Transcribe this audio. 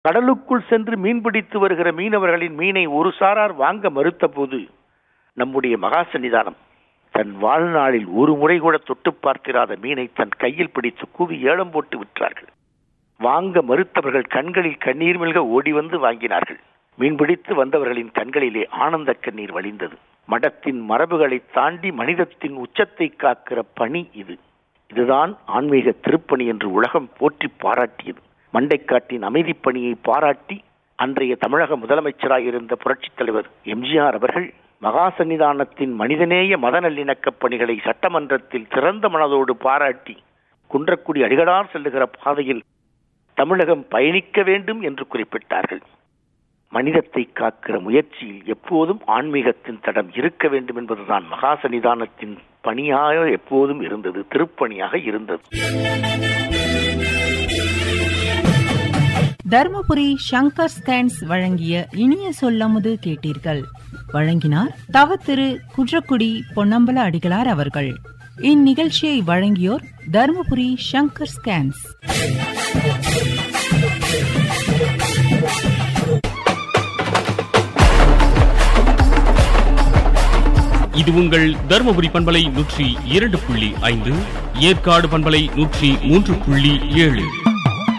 கடலுக்குள் சென்று மீன்பிடித்து வருகிற மீனவர்களின் மீனை ஒரு சாரார் வாங்க மறுத்தபோது நம்முடைய மகா சன்னிதானம் தன் வாழ்நாளில் ஒரு முறை கூட தொட்டு பார்த்திராத மீனை தன் கையில் பிடித்து கூவி ஏலம் போட்டு விற்றார்கள் வாங்க மறுத்தவர்கள் கண்களில் கண்ணீர் மில்க ஓடி வந்து வாங்கினார்கள் மீன்பிடித்து வந்தவர்களின் கண்களிலே ஆனந்த கண்ணீர் வழிந்தது மடத்தின் மரபுகளை தாண்டி மனிதத்தின் உச்சத்தை காக்கிற பணி இது இதுதான் ஆன்மீக திருப்பணி என்று உலகம் போற்றி பாராட்டியது மண்டைக்காட்டின் அமைதிப் பணியை பாராட்டி அன்றைய தமிழக முதலமைச்சராக இருந்த புரட்சித் தலைவர் எம்ஜிஆர் அவர்கள் மகா சன்னிதானத்தின் மனிதநேய மத நல்லிணக்கப் பணிகளை சட்டமன்றத்தில் திறந்த மனதோடு பாராட்டி குன்றக்குடி அடிகளார் செல்லுகிற பாதையில் தமிழகம் பயணிக்க வேண்டும் என்று குறிப்பிட்டார்கள் மனிதத்தை காக்கிற முயற்சியில் எப்போதும் ஆன்மீகத்தின் தடம் இருக்க வேண்டும் என்பதுதான் மகா சன்னிதானத்தின் பணியாக எப்போதும் இருந்தது திருப்பணியாக இருந்தது தர்மபுரி சங்கர் ஸ்கேன்ஸ் வழங்கிய இனிய சொல்லமுது கேட்டீர்கள் வழங்கினார் தவ திரு குன்றக்குடி பொன்னம்பல அடிகளார் அவர்கள் இந்நிகழ்ச்சியை வழங்கியோர் தர்மபுரி சங்கர் ஸ்கேன்ஸ் இது உங்கள் தருமபுரி பண்பலை நூற்றி இரண்டு புள்ளி ஐந்து ஏற்காடு பண்பலை நூற்றி மூன்று புள்ளி ஏழு